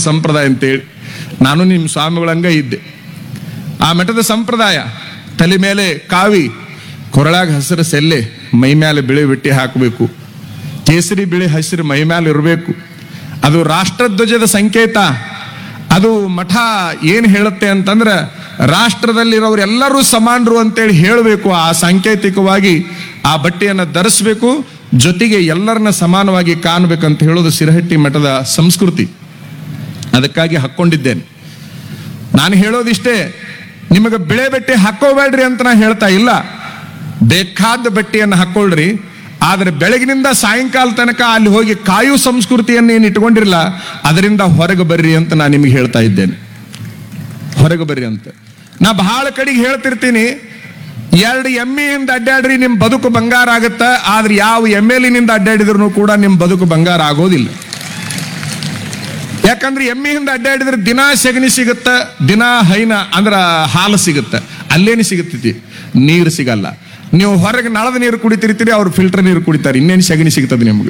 ಸಂಪ್ರದಾಯ ಅಂತೇಳಿ ನಾನು ನಿಮ್ಮ ಸ್ವಾಮಿಗಳಂಗ ಇದ್ದೆ ಆ ಮಠದ ಸಂಪ್ರದಾಯ ತಲೆ ಮೇಲೆ ಕಾವಿ ಕೊರಳಾಗ ಹಸಿರು ಸೆಲ್ಲೆ ಮೈ ಮೇಲೆ ಬಿಳಿ ಬಿಟ್ಟಿ ಹಾಕಬೇಕು ಕೇಸರಿ ಬಿಳಿ ಹಸಿರು ಮೈ ಮೇಲೆ ಇರಬೇಕು ಅದು ರಾಷ್ಟ್ರಧ್ವಜದ ಸಂಕೇತ ಅದು ಮಠ ಏನು ಹೇಳುತ್ತೆ ಅಂತಂದ್ರೆ ರಾಷ್ಟ್ರದಲ್ಲಿರೋರು ಎಲ್ಲರೂ ಸಮಾನರು ಅಂತೇಳಿ ಹೇಳಬೇಕು ಆ ಸಾಂಕೇತಿಕವಾಗಿ ಆ ಬಟ್ಟೆಯನ್ನು ಧರಿಸ್ಬೇಕು ಜೊತೆಗೆ ಎಲ್ಲರನ್ನ ಸಮಾನವಾಗಿ ಕಾಣಬೇಕಂತ ಹೇಳೋದು ಸಿರಹಟ್ಟಿ ಮಠದ ಸಂಸ್ಕೃತಿ ಅದಕ್ಕಾಗಿ ಹಾಕ್ಕೊಂಡಿದ್ದೇನೆ ನಾನು ಹೇಳೋದಿಷ್ಟೇ ನಿಮಗೆ ಬಿಳೆ ಬಟ್ಟೆ ಹಾಕೋಬೇಡ್ರಿ ಅಂತ ನಾ ಹೇಳ್ತಾ ಇಲ್ಲ ಬೇಕಾದ ಬಟ್ಟೆಯನ್ನು ಹಾಕೊಳ್ರಿ ಆದ್ರೆ ಬೆಳಗಿನಿಂದ ಸಾಯಂಕಾಲ ತನಕ ಅಲ್ಲಿ ಹೋಗಿ ಕಾಯು ಸಂಸ್ಕೃತಿಯನ್ನು ಏನು ಇಟ್ಕೊಂಡಿರಲ್ಲ ಅದರಿಂದ ಹೊರಗೆ ಬರ್ರಿ ಅಂತ ನಾನು ನಿಮಗೆ ಹೇಳ್ತಾ ಇದ್ದೇನೆ ಹೊರಗೆ ಬರ್ರಿ ಅಂತ ನಾ ಬಹಳ ಕಡೆಗೆ ಹೇಳ್ತಿರ್ತೀನಿ ಎರಡು ಎಮ್ಮೆಯಿಂದ ಅಡ್ಡಾಡ್ರಿ ನಿಮ್ ಬದುಕು ಬಂಗಾರ ಆಗತ್ತ ಆದ್ರೆ ಯಾವ ಎಮ್ಮೆಲಿನಿಂದ ಅಡ್ಡಾಡಿದ್ರು ಕೂಡ ನಿಮ್ ಬದುಕು ಬಂಗಾರ ಆಗೋದಿಲ್ಲ ಯಾಕಂದ್ರೆ ಎಮ್ಮೆಯಿಂದ ಅಡ್ಡಾಡಿದ್ರೆ ದಿನ ಸೆಗಣಿ ಸಿಗುತ್ತ ದಿನ ಹೈನ ಅಂದ್ರ ಹಾಲು ಸಿಗುತ್ತ ಅಲ್ಲೇನು ಸಿಗುತ್ತೈತಿ ನೀರು ಸಿಗಲ್ಲ ನೀವು ಹೊರಗೆ ನಳದ ನೀರು ಕುಡಿತಿರ್ತೀರಿ ಅವ್ರು ಫಿಲ್ಟರ್ ನೀರು ಕುಡಿತಾರೆ ಇನ್ನೇನು ಸೆಗಣಿ ಸಿಗ್ತದೆ ನಿಮ್ಗೆ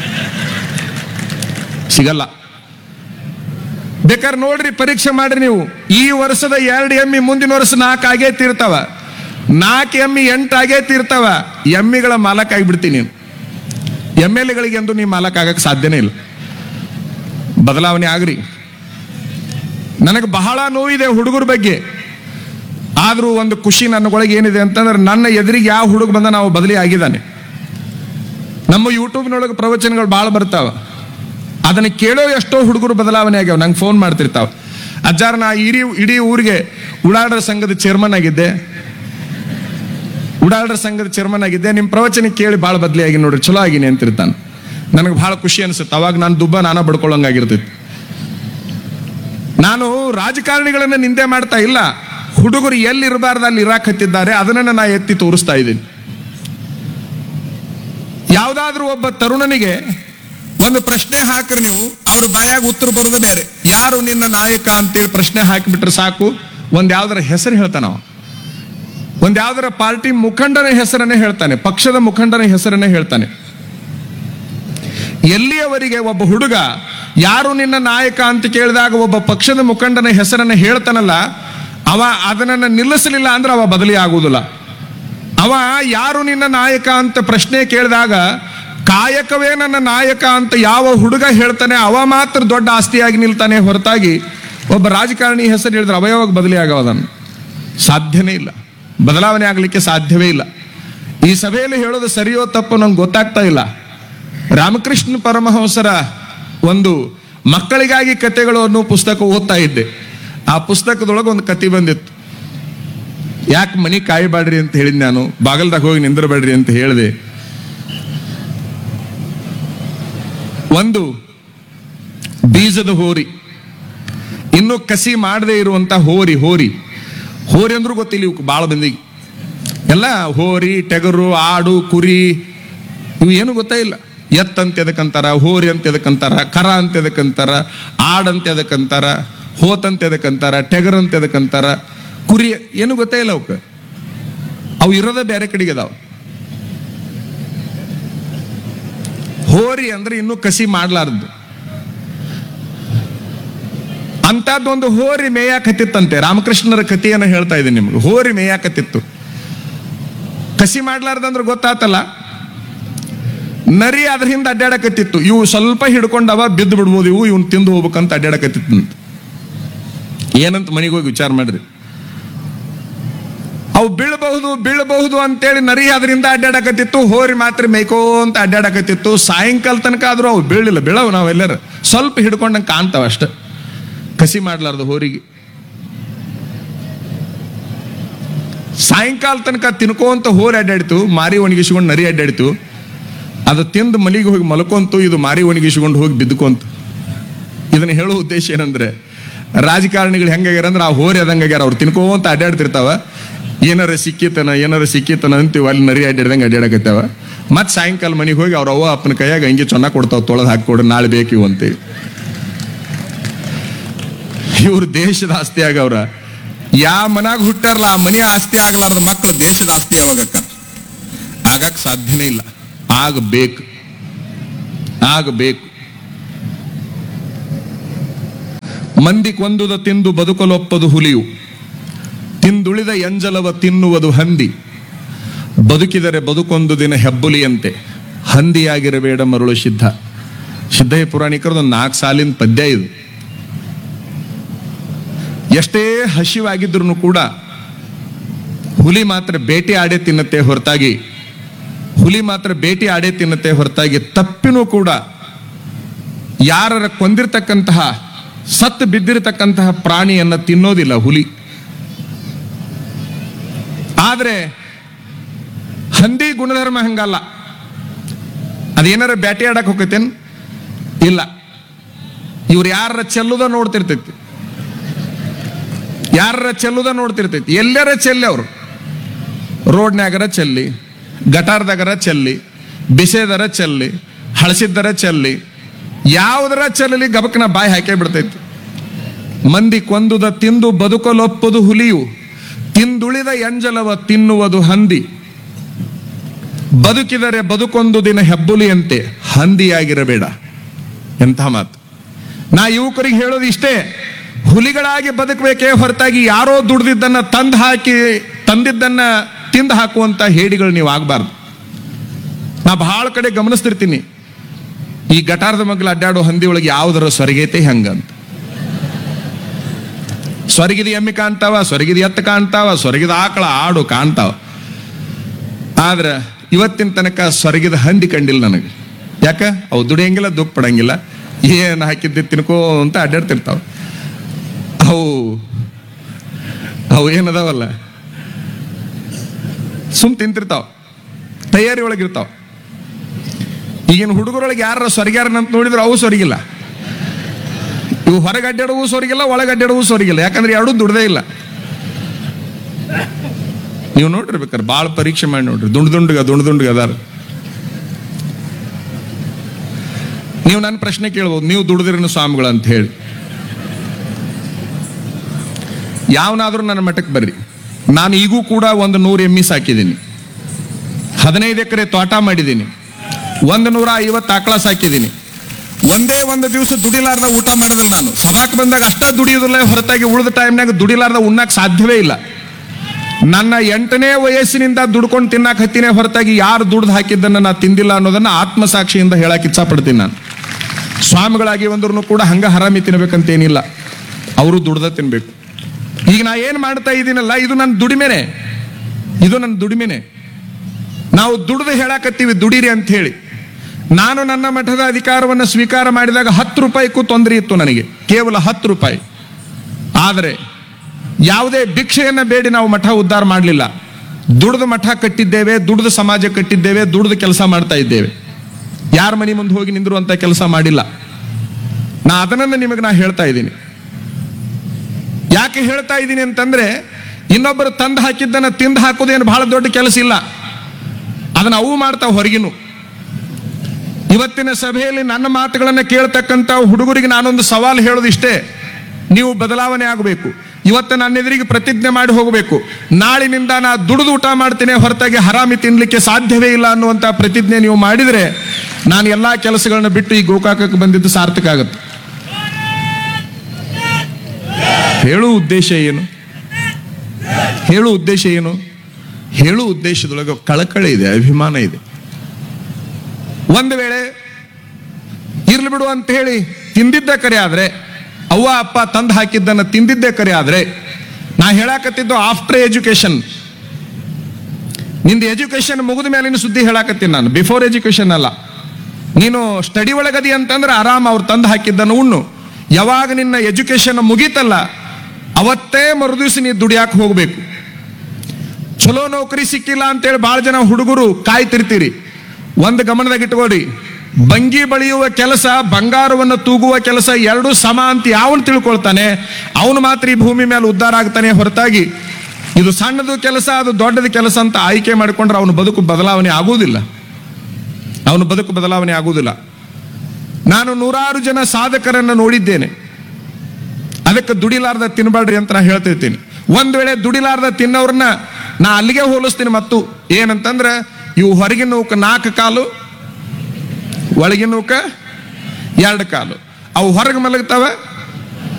ಸಿಗಲ್ಲ ಬೇಕಾದ್ರೆ ನೋಡ್ರಿ ಪರೀಕ್ಷೆ ಮಾಡ್ರಿ ನೀವು ಈ ವರ್ಷದ ಎರಡು ಎಮ್ಮಿ ಮುಂದಿನ ವರ್ಷ ನಾಲ್ಕು ಆಗೇ ತೀರ್ತಾವ ನಾಲ್ಕು ಎಮ್ಮಿ ಎಂಟು ಆಗೇ ತೀರ್ತಾವ ಎಮ್ಮಿಗಳ ಮಾಲಕ್ ಆಗಿಬಿಡ್ತೀನಿ ನೀನು ಎಮ್ ಎಲ್ ಎಗಳಿಗೆ ಎಂದು ನೀವು ಮಾಲಕ್ ಆಗಕ್ಕೆ ಸಾಧ್ಯನೇ ಇಲ್ಲ ಬದಲಾವಣೆ ಆಗ್ರಿ ನನಗೆ ಬಹಳ ನೋವಿದೆ ಹುಡುಗರ ಬಗ್ಗೆ ಆದರೂ ಒಂದು ಖುಷಿ ನನ್ನೊಳಗೆ ಏನಿದೆ ಅಂತಂದ್ರೆ ನನ್ನ ಎದುರಿಗೆ ಯಾವ ಹುಡುಗ ಬಂದ ನಾವು ಬದಲಿ ಆಗಿದ್ದಾನೆ ನಮ್ಮ ಯೂಟ್ಯೂಬ್ನೊಳಗೆ ಪ್ರವಚನಗಳು ಭಾಳ ಬರ್ತಾವ ಅದನ್ನ ಕೇಳೋ ಎಷ್ಟೋ ಹುಡುಗರು ಬದಲಾವಣೆ ಆಗ್ಯಾವ ನಂಗೆ ಫೋನ್ ಮಾಡ್ತಿರ್ತಾವ ಅಜ್ಜಾರ ನಾ ಇಡೀ ಇಡೀ ಊರಿಗೆ ಉಡಾಳರ ಸಂಘದ ಚೇರ್ಮನ್ ಆಗಿದ್ದೆ ಉಡಾಳರ ಸಂಘದ ಚೇರ್ಮನ್ ಆಗಿದ್ದೆ ನಿಮ್ಮ ಪ್ರವಚನ ಕೇಳಿ ಭಾಳ ಬದಲಿ ಆಗಿ ನೋಡ್ರಿ ಚಲೋ ಆಗಿನಿ ಅಂತಿರ್ತಾನೆ ನನಗೆ ಬಹಳ ಖುಷಿ ಅನಿಸುತ್ತೆ ಅವಾಗ ನಾನು ದುಬ್ಬ ನಾನ ಬಡ್ಕೊಳ್ಳಂಗಾಗಿರ್ತೈತಿ ನಾನು ರಾಜಕಾರಣಿಗಳನ್ನ ನಿಂದೆ ಮಾಡ್ತಾ ಇಲ್ಲ ಹುಡುಗರು ಎಲ್ಲಿ ಇರಬಾರ್ದು ಅಲ್ಲಿ ಇರಾಕತ್ತಿದ್ದಾರೆ ಅದನ್ನ ನಾ ಎತ್ತಿ ತೋರಿಸ್ತಾ ಇದ್ದೀನಿ ಯಾವ್ದಾದ್ರೂ ಒಬ್ಬ ತರುಣನಿಗೆ ಒಂದು ಪ್ರಶ್ನೆ ಹಾಕ್ರಿ ನೀವು ಅವ್ರ ಬಾಯಾಗ ಉತ್ತರ ಬರೋದು ಬೇರೆ ಯಾರು ನಿನ್ನ ನಾಯಕ ಅಂತೇಳಿ ಪ್ರಶ್ನೆ ಹಾಕಿಬಿಟ್ರೆ ಸಾಕು ಒಂದ್ ಯಾವ್ದಾರ ಹೆಸರು ಹೇಳ್ತಾನ ಅವ ಒಂದ್ ಯಾವ್ದಾರ ಪಾರ್ಟಿ ಮುಖಂಡನ ಹೆಸರನ್ನೇ ಹೇಳ್ತಾನೆ ಪಕ್ಷದ ಮುಖಂಡನ ಹೆಸರನ್ನೇ ಹೇಳ್ತಾನೆ ಎಲ್ಲಿಯವರೆಗೆ ಒಬ್ಬ ಹುಡುಗ ಯಾರು ನಿನ್ನ ನಾಯಕ ಅಂತ ಕೇಳಿದಾಗ ಒಬ್ಬ ಪಕ್ಷದ ಮುಖಂಡನ ಹೆಸರನ್ನ ಹೇಳ್ತಾನಲ್ಲ ಅವ ಅದನ್ನ ನಿಲ್ಲಿಸಲಿಲ್ಲ ಅಂದ್ರೆ ಅವ ಬದಲಿ ಆಗುವುದಿಲ್ಲ ಅವ ಯಾರು ನಿನ್ನ ನಾಯಕ ಅಂತ ಪ್ರಶ್ನೆ ಕೇಳಿದಾಗ ಕಾಯಕವೇ ನನ್ನ ನಾಯಕ ಅಂತ ಯಾವ ಹುಡುಗ ಹೇಳ್ತಾನೆ ಅವ ಮಾತ್ರ ದೊಡ್ಡ ಆಸ್ತಿಯಾಗಿ ನಿಲ್ತಾನೆ ಹೊರತಾಗಿ ಒಬ್ಬ ರಾಜಕಾರಣಿ ಹೆಸರು ಹೇಳಿದ್ರೆ ಅವಯವಾಗ ಬದಲಿ ಆಗವದನ್ನು ಸಾಧ್ಯನೇ ಇಲ್ಲ ಬದಲಾವಣೆ ಆಗಲಿಕ್ಕೆ ಸಾಧ್ಯವೇ ಇಲ್ಲ ಈ ಸಭೆಯಲ್ಲಿ ಹೇಳೋದು ಸರಿಯೋ ತಪ್ಪು ನಂಗೆ ಗೊತ್ತಾಗ್ತಾ ಇಲ್ಲ ರಾಮಕೃಷ್ಣ ಪರಮಹಂಸರ ಒಂದು ಮಕ್ಕಳಿಗಾಗಿ ಕತೆಗಳು ಅನ್ನೋ ಪುಸ್ತಕ ಓದ್ತಾ ಇದ್ದೆ ಆ ಪುಸ್ತಕದೊಳಗೆ ಒಂದು ಕತೆ ಬಂದಿತ್ತು ಯಾಕೆ ಮನಿ ಕಾಯಬೇಡ್ರಿ ಅಂತ ಹೇಳಿದ್ ನಾನು ಬಾಗಲ್ದಾಗ ಹೋಗಿ ನಿಂದಿರಬೇಡ್ರಿ ಅಂತ ಹೇಳಿದೆ ಒಂದು ಬೀಜದ ಹೋರಿ ಇನ್ನು ಕಸಿ ಮಾಡದೇ ಇರುವಂತ ಹೋರಿ ಹೋರಿ ಹೋರಿ ಅಂದ್ರೂ ಗೊತ್ತಿಲ್ಲ ಇವಕ್ಕೆ ಭಾಳ ಮಂದಿಗೆ ಎಲ್ಲ ಹೋರಿ ಟೆಗರು ಆಡು ಕುರಿ ಇವು ಏನು ಗೊತ್ತೇ ಇಲ್ಲ ಎತ್ ಅಂತ ಎದಕ್ಕಂತಾರ ಹೋರಿ ಅಂತ ಎದಕ್ಕಂತಾರ ಕರ ಅಂತ ಎದಕ್ಕಂತಾರ ಆಡ್ ಅಂತ ಎದಕ್ಕಂತಾರ ಹೋತ್ ಅಂತ ಎದಕ್ಕಂತಾರ ಟೆಗರ್ ಅಂತ ಎದಕ್ಕಂತಾರ ಕುರಿ ಏನು ಗೊತ್ತೇ ಇಲ್ಲ ಅವಕ್ಕೆ ಅವು ಇರೋದೇ ಬೇರೆ ಕಡೆಗೆ ಅದಾವ ಹೋರಿ ಅಂದ್ರೆ ಇನ್ನೂ ಕಸಿ ಮಾಡ್ಲಾರ್ದು ಅಂತದ್ದೊಂದು ಹೋರಿ ಮೇಯಾಕತ್ತಿತ್ತಂತೆ ರಾಮಕೃಷ್ಣರ ಕಥೆಯನ್ನು ಹೇಳ್ತಾ ಇದ್ದೀನಿ ನಿಮ್ಗೆ ಹೋರಿ ಮೇಯಾಕತ್ತಿತ್ತು ಕಸಿ ಮಾಡ್ಲಾರ್ದಂದ್ರೆ ಗೊತ್ತಾತಲ್ಲ ನರಿ ಅದ್ರ ಹಿಂದೆ ಅಡ್ಡಾಡಕತ್ತಿತ್ತು ಇವು ಸ್ವಲ್ಪ ಹಿಡ್ಕೊಂಡವ ಬಿದ್ದು ಬಿಡ್ಬೋದು ಇವು ಇವ್ನು ತಿಂದು ಹೋಗ್ಬೇಕಂತ ಅಡ್ಡಾಡಕತ್ತಿತ್ತು ಏನಂತ ಮನೆಗೆ ಹೋಗಿ ವಿಚಾರ ಮಾಡ್ರಿ ಅವು ಬೀಳಬಹುದು ಬೀಳಬಹುದು ಅಂತೇಳಿ ನರಿ ಅದರಿಂದ ಅಡ್ಡಾಡಕತ್ತಿತ್ತು ಹೋರಿ ಮಾತ್ರ ಮೇಯ್ಕೋಂತ ಅಡ್ಡಾಡಕತ್ತಿತ್ತು ಸಾಯಂಕಾಲ ತನಕ ಆದ್ರೂ ಅವು ಬೀಳಿಲ್ಲ ಬೀಳವು ನಾವೆಲ್ಲರೂ ಸ್ವಲ್ಪ ಹಿಡ್ಕೊಂಡಂಗೆ ಕಾಣ್ತಾವ ಅಷ್ಟೆ ಕಸಿ ಮಾಡ್ಲಾರ್ದು ಹೋರಿಗೆ ಸಾಯಂಕಾಲ ತನಕ ತಿನ್ಕೋಂತ ಹೋರಿ ಅಡ್ಡಾಡಿತು ಮಾರಿ ಒಣಗಿಸ್ಕೊಂಡು ನರಿ ಅಡ್ಡಾಡಿತು ಅದು ತಿಂದು ಮಲಿಗೆ ಹೋಗಿ ಮಲ್ಕೊಂತು ಇದು ಮಾರಿ ಒಣಗಿಸ್ಕೊಂಡು ಹೋಗಿ ಬಿದ್ದುಕೊಂತು ಇದನ್ನ ಹೇಳೋ ಉದ್ದೇಶ ಏನಂದ್ರೆ ರಾಜಕಾರಣಿಗಳು ಹೆಂಗಾಗ್ಯಾರ ಅಂದ್ರೆ ಆ ಹೋರಿ ಅದಂಗಾಗ್ಯಾರ ಅವ್ರು ತಿನ್ಕೋಂತ ಅಡ್ಡಾಡ್ತಿರ್ತಾವ ಏನಾರ ಸಿಕ್ಕಿತನ ಏನಾರ ಸಿಕ್ಕಿತನ ಅಂತೀವಿ ಅಲ್ಲಿ ನರಿ ಅಡ್ಡಾಡ್ದಂಗೆ ಅಡ್ಡಾಡಕತ್ತಾವ ಮತ್ತೆ ಸಾಯಂಕಾಲ ಮನೆಗೆ ಹೋಗಿ ಅವ್ರ ಅವ್ವ ಅಪ್ಪನ ಕೈಯಾಗ ಹಂಗೆ ಚೊನ್ನ ಕೊಡ್ತಾವ ತೊಳೆದು ಹಾಕಿಕೊಡ್ರಿ ನಾಳೆ ಬೇಕು ಇವು ಅಂತೇಳಿ ಇವ್ರು ದೇಶದ ಆಸ್ತಿ ಆಗವ್ರ ಯಾವ ಮನ್ಯಾಗ ಹುಟ್ಟಾರಲ್ಲ ಆ ಮನೆ ಆಸ್ತಿ ಆಗಲಾರ್ದ ಮಕ್ಕಳು ದೇಶದ ಆಸ್ತಿ ಯಾವಾಗಕ್ಕ ಆಗಕ್ ಸಾಧ್ಯನೇ ಇಲ್ಲ ಆಗಬೇಕು ಆಗಬೇಕು ಮಂದಿ ಕೊಂದುದ ತಿಂದು ಬದುಕಲೊಪ್ಪದು ಹುಲಿಯು ತಿಂದುಳಿದ ಎಂಜಲವ ತಿನ್ನುವುದು ಹಂದಿ ಬದುಕಿದರೆ ಬದುಕೊಂದು ದಿನ ಹೆಬ್ಬುಲಿಯಂತೆ ಹಂದಿಯಾಗಿರಬೇಡ ಮರುಳು ಸಿದ್ಧ ಸಿದ್ಧಯ್ಯ ಪುರಾಣಿಕರದು ನಾಲ್ಕು ಸಾಲಿನ ಪದ್ಯ ಇದು ಎಷ್ಟೇ ಹಸಿವಾಗಿದ್ರು ಕೂಡ ಹುಲಿ ಮಾತ್ರ ಬೇಟೆ ಆಡೇ ತಿನ್ನತ್ತೆ ಹೊರತಾಗಿ ಹುಲಿ ಮಾತ್ರ ಬೇಟೆ ಆಡೇ ತಿನ್ನತ್ತೆ ಹೊರತಾಗಿ ತಪ್ಪಿನೂ ಕೂಡ ಯಾರರ ಕೊಂದಿರ್ತಕ್ಕಂತಹ ಸತ್ತು ಬಿದ್ದಿರತಕ್ಕಂತಹ ಪ್ರಾಣಿಯನ್ನ ತಿನ್ನೋದಿಲ್ಲ ಹುಲಿ ಆದ್ರೆ ಹಂದಿ ಗುಣಧರ್ಮ ಹಂಗಲ್ಲ ಅದೇನಾರ ಬ್ಯಾಟಿ ಆಡಕ್ ಹೋಗತ್ತೇನ್ ಇಲ್ಲ ಇವ್ರು ಯಾರ ಚೆಲ್ಲುದ ನೋಡ್ತಿರ್ತೈತಿ ಯಾರ ಚೆಲ್ಲುದ ನೋಡ್ತಿರ್ತೈತಿ ಎಲ್ಲರ ಚೆಲ್ಲಿ ಅವರು ರೋಡ್ನ್ಯಾಗರ ಚೆಲ್ಲಿ ಗಟಾರ್ದಾಗರ ಚೆಲ್ಲಿ ಬಿಸೆದರ ಚೆಲ್ಲಿ ಹಳಸಿದ್ದರ ಚೆಲ್ಲಿ ಯಾವುದರ ಚೆಲ್ಲಲಿ ಗಬಕ್ನ ಬಾಯಿ ಹಾಕೇ ಬಿಡ್ತೈತಿ ಮಂದಿ ಕೊಂದುದ ತಿಂದು ಬದುಕಲೊಪ್ಪದು ಹುಲಿಯು ತಿಂದುಳಿದ ಎಂಜಲವ ತಿನ್ನುವುದು ಹಂದಿ ಬದುಕಿದರೆ ಬದುಕೊಂದು ದಿನ ಹೆಬ್ಬುಲಿಯಂತೆ ಹಂದಿಯಾಗಿರಬೇಡ ಎಂಥ ಮಾತು ನಾ ಯುವಕರಿಗೆ ಹೇಳೋದು ಇಷ್ಟೇ ಹುಲಿಗಳಾಗಿ ಬದುಕಬೇಕೇ ಹೊರತಾಗಿ ಯಾರೋ ದುಡ್ದಿದ್ದನ್ನ ತಂದು ಹಾಕಿ ತಂದಿದ್ದನ್ನ ತಿಂದು ಹಾಕುವಂತ ಹೇಡಿಗಳು ನೀವು ಆಗಬಾರ್ದು ನಾ ಬಹಳ ಕಡೆ ಗಮನಿಸ್ತಿರ್ತೀನಿ ಈ ಗಟಾರದ ಮಗ್ಲು ಅಡ್ಡಾಡೋ ಹಂದಿ ಒಳಗೆ ಯಾವ್ದರ ಸೊರಗೈತೆ ಹಂಗಂತ ಸ್ವರ್ಗಿದ ಎಮ್ಮೆ ಕಾಣ್ತಾವ ಸ್ವರ್ಗಿದ ಎತ್ತ ಕಾಣ್ತಾವ ಸ್ವರ್ಗಿದ ಆಕಳ ಆಡು ಕಾಣ್ತಾವ ಆದ್ರ ಇವತ್ತಿನ ತನಕ ಸ್ವರ್ಗಿದ ಹಂದಿ ಕಂಡಿಲ್ಲ ನನಗೆ ಯಾಕ ಅವು ದುಡಿಯಂಗಿಲ್ಲ ದುಃಖ ಪಡಂಗಿಲ್ಲ ಏನ್ ಹಾಕಿದ್ದೆ ತಿನ್ಕೋ ಅಂತ ಅಡ್ಡಾಡ್ತಿರ್ತಾವ ಅವು ಅವು ಏನದಾವಲ್ಲ ಸುಮ್ ತಿಂತಿರ್ತಾವ ತಯಾರಿ ಒಳಗಿರ್ತಾವ ಈಗಿನ ಹುಡುಗರೊಳಗೆ ಯಾರ ಸ್ವರ್ಗ್ಯಾರನಂತ ನೋಡಿದ್ರೆ ಅವು ಸ್ವರ್ಗಿಲ್ಲ ಇವು ಹೊರಗೆ ಅಡ್ಡಾಡುವು ಸೊರಗಿಲ್ಲ ಒಳಗೆ ಅಡ್ಡಾಡುವು ಸೊರಗಿಲ್ಲ ಯಾಕಂದ್ರೆ ಎರಡೂ ದುಡ್ದೇ ಇಲ್ಲ ನೀವು ನೋಡಿರ್ಬೇಕಾರೆ ಭಾಳ ಪರೀಕ್ಷೆ ಮಾಡಿ ನೋಡ್ರಿ ದುಂಡ್ ದುಂಡ್ಗ ದುಂಡ್ ದುಂಡ್ಗ ಅದಾರ ನೀವು ನನ್ನ ಪ್ರಶ್ನೆ ಕೇಳ್ಬೋದು ನೀವು ದುಡ್ದಿರನು ಸ್ವಾಮಿಗಳು ಅಂತ ಹೇಳಿ ಯಾವನಾದ್ರೂ ನನ್ನ ಮಠಕ್ಕೆ ಬರ್ರಿ ನಾನು ಈಗೂ ಕೂಡ ಒಂದು ನೂರು ಎಮ್ಮಿ ಸಾಕಿದ್ದೀನಿ ಹದಿನೈದು ಎಕರೆ ತೋಟ ಮಾಡಿದ್ದೀನಿ ಒಂದು ನೂರ ಐವತ್ತು ಆಕಳ ಸಾಕಿದ್ದೀನಿ ಒಂದೇ ಒಂದು ದಿವಸ ದುಡಿಲಾರ್ದ ಊಟ ಮಾಡೋದಿಲ್ಲ ನಾನು ಸಭಾಕ್ ಬಂದಾಗ ಅಷ್ಟ ದುಡಿಯೋದಿಲ್ಲ ಹೊರತಾಗಿ ಉಳಿದ ಟೈಮ್ನಾಗ ದುಡಿಲಾರ್ದ ಉಣ್ಣಾಕ್ ಸಾಧ್ಯವೇ ಇಲ್ಲ ನನ್ನ ಎಂಟನೇ ವಯಸ್ಸಿನಿಂದ ದುಡ್ಕೊಂಡು ತಿನ್ನಕ್ ಹತ್ತಿನೇ ಹೊರತಾಗಿ ಯಾರು ದುಡ್ದು ಹಾಕಿದ್ದನ್ನ ನಾ ತಿಂದಿಲ್ಲ ಅನ್ನೋದನ್ನ ಆತ್ಮಸಾಕ್ಷಿಯಿಂದ ಹೇಳಕ್ ಇಚ್ಛಪಡ್ತೀನಿ ನಾನು ಸ್ವಾಮಿಗಳಾಗಿ ಒಂದ್ರೂ ಕೂಡ ಹಂಗ ಹರಾಮಿ ತಿನ್ಬೇಕಂತ ಏನಿಲ್ಲ ಅವರು ದುಡ್ದ ತಿನ್ಬೇಕು ಈಗ ನಾ ಏನ್ ಮಾಡ್ತಾ ಇದ್ದೀನಲ್ಲ ಇದು ನನ್ನ ದುಡಿಮೆನೆ ಇದು ನನ್ನ ದುಡಿಮೆನೆ ನಾವು ದುಡ್ದು ಹೇಳಾಕತ್ತೀವಿ ದುಡಿರಿ ಅಂತ ಹೇಳಿ ನಾನು ನನ್ನ ಮಠದ ಅಧಿಕಾರವನ್ನು ಸ್ವೀಕಾರ ಮಾಡಿದಾಗ ಹತ್ತು ರೂಪಾಯಿಗೂ ತೊಂದರೆ ಇತ್ತು ನನಗೆ ಕೇವಲ ಹತ್ತು ರೂಪಾಯಿ ಆದರೆ ಯಾವುದೇ ಭಿಕ್ಷೆಯನ್ನ ಬೇಡಿ ನಾವು ಮಠ ಉದ್ಧಾರ ಮಾಡಲಿಲ್ಲ ದುಡ್ದು ಮಠ ಕಟ್ಟಿದ್ದೇವೆ ದುಡ್ದು ಸಮಾಜ ಕಟ್ಟಿದ್ದೇವೆ ದುಡ್ದು ಕೆಲಸ ಮಾಡ್ತಾ ಇದ್ದೇವೆ ಯಾರ ಮನೆ ಮುಂದೆ ಹೋಗಿ ನಿಂದಿರುವಂತ ಕೆಲಸ ಮಾಡಿಲ್ಲ ನಾ ಅದನ್ನ ನಿಮಗೆ ನಾ ಹೇಳ್ತಾ ಇದ್ದೀನಿ ಯಾಕೆ ಹೇಳ್ತಾ ಇದ್ದೀನಿ ಅಂತಂದ್ರೆ ಇನ್ನೊಬ್ಬರು ತಂದು ಹಾಕಿದ್ದನ್ನ ತಿಂದು ಹಾಕೋದೇನು ಬಹಳ ದೊಡ್ಡ ಕೆಲಸ ಇಲ್ಲ ಅದನ್ನ ಅವು ಮಾಡ್ತಾವ ಹೊರಗಿನು ಇವತ್ತಿನ ಸಭೆಯಲ್ಲಿ ನನ್ನ ಮಾತುಗಳನ್ನು ಕೇಳ್ತಕ್ಕಂಥ ಹುಡುಗರಿಗೆ ನಾನೊಂದು ಸವಾಲು ಹೇಳೋದು ಇಷ್ಟೇ ನೀವು ಬದಲಾವಣೆ ಆಗಬೇಕು ಇವತ್ತು ನನ್ನ ಎದುರಿಗೆ ಪ್ರತಿಜ್ಞೆ ಮಾಡಿ ಹೋಗಬೇಕು ನಾಳಿನಿಂದ ನಾ ದುಡಿದು ಊಟ ಮಾಡ್ತೇನೆ ಹೊರತಾಗಿ ಹರಾಮಿ ತಿನ್ಲಿಕ್ಕೆ ಸಾಧ್ಯವೇ ಇಲ್ಲ ಅನ್ನುವಂಥ ಪ್ರತಿಜ್ಞೆ ನೀವು ಮಾಡಿದರೆ ನಾನು ಎಲ್ಲಾ ಕೆಲಸಗಳನ್ನ ಬಿಟ್ಟು ಈ ಗೋಕಾಕಕ್ಕೆ ಬಂದಿದ್ದು ಸಾರ್ಥಕ ಆಗುತ್ತೆ ಹೇಳು ಉದ್ದೇಶ ಏನು ಹೇಳು ಉದ್ದೇಶ ಏನು ಹೇಳು ಉದ್ದೇಶದೊಳಗೆ ಕಳಕಳಿ ಇದೆ ಅಭಿಮಾನ ಇದೆ ಒಂದು ವೇಳೆ ಇರ್ಲಿ ಬಿಡು ಅಂತ ಹೇಳಿ ತಿಂದಿದ್ದ ಕರೆ ಆದ್ರೆ ಅವ್ವ ಅಪ್ಪ ತಂದು ಹಾಕಿದ್ದನ್ನ ತಿಂದಿದ್ದೇ ಕರೆ ಆದ್ರೆ ನಾ ಹೇಳಾಕತ್ತಿದ್ದು ಆಫ್ಟರ್ ಎಜುಕೇಶನ್ ನಿಂದು ಎಜುಕೇಶನ್ ಮುಗಿದ ಮೇಲಿನ ಸುದ್ದಿ ಹೇಳಾಕತ್ತೀನಿ ನಾನು ಬಿಫೋರ್ ಎಜುಕೇಶನ್ ಅಲ್ಲ ನೀನು ಸ್ಟಡಿ ಒಳಗದಿ ಅಂತಂದ್ರೆ ಆರಾಮ್ ಅವ್ರು ತಂದು ಹಾಕಿದ್ದನ್ನು ಉಣ್ಣು ಯಾವಾಗ ನಿನ್ನ ಎಜುಕೇಶನ್ ಮುಗೀತಲ್ಲ ಅವತ್ತೇ ಮರುದಿವ್ಸ ನೀ ದುಡಿಯಾಕ ಹೋಗ್ಬೇಕು ಚಲೋ ನೌಕರಿ ಸಿಕ್ಕಿಲ್ಲ ಅಂತೇಳಿ ಭಾಳ ಜನ ಹುಡುಗರು ಕಾಯ್ತಿರ್ತೀರಿ ಒಂದು ಗಮನದಾಗ ಇಟ್ಕೊಡಿ ಬಂಗಿ ಬಳಿಯುವ ಕೆಲಸ ಬಂಗಾರವನ್ನು ತೂಗುವ ಕೆಲಸ ಎರಡೂ ಸಮ ಅಂತ ಯಾವನು ತಿಳ್ಕೊಳ್ತಾನೆ ಅವನು ಮಾತ್ರ ಈ ಭೂಮಿ ಮೇಲೆ ಉದ್ಧಾರ ಆಗ್ತಾನೆ ಹೊರತಾಗಿ ಇದು ಸಣ್ಣದು ಕೆಲಸ ಅದು ದೊಡ್ಡದು ಕೆಲಸ ಅಂತ ಆಯ್ಕೆ ಮಾಡಿಕೊಂಡ್ರೆ ಅವನ ಬದುಕು ಬದಲಾವಣೆ ಆಗುವುದಿಲ್ಲ ಅವನ ಬದುಕು ಬದಲಾವಣೆ ಆಗುವುದಿಲ್ಲ ನಾನು ನೂರಾರು ಜನ ಸಾಧಕರನ್ನು ನೋಡಿದ್ದೇನೆ ಅದಕ್ಕೆ ದುಡಿಲಾರ್ದ ತಿನ್ಬೇಡ್ರಿ ಅಂತ ನಾ ಹೇಳ್ತಿರ್ತೀನಿ ಒಂದ್ ವೇಳೆ ದುಡಿಲಾರ್ದ ತಿನ್ನೋರ್ನ ನಾ ಅಲ್ಲಿಗೆ ಹೋಲಿಸ್ತೀನಿ ಮತ್ತು ಏನಂತಂದ್ರೆ ಇವು ಹೊರಗಿನ ನೂಕ ನಾಲ್ಕು ಕಾಲು ಒಳಗಿನ ನೂಕ ಎರಡು ಕಾಲು ಅವು ಹೊರಗೆ ಮಲಗ್ತಾವ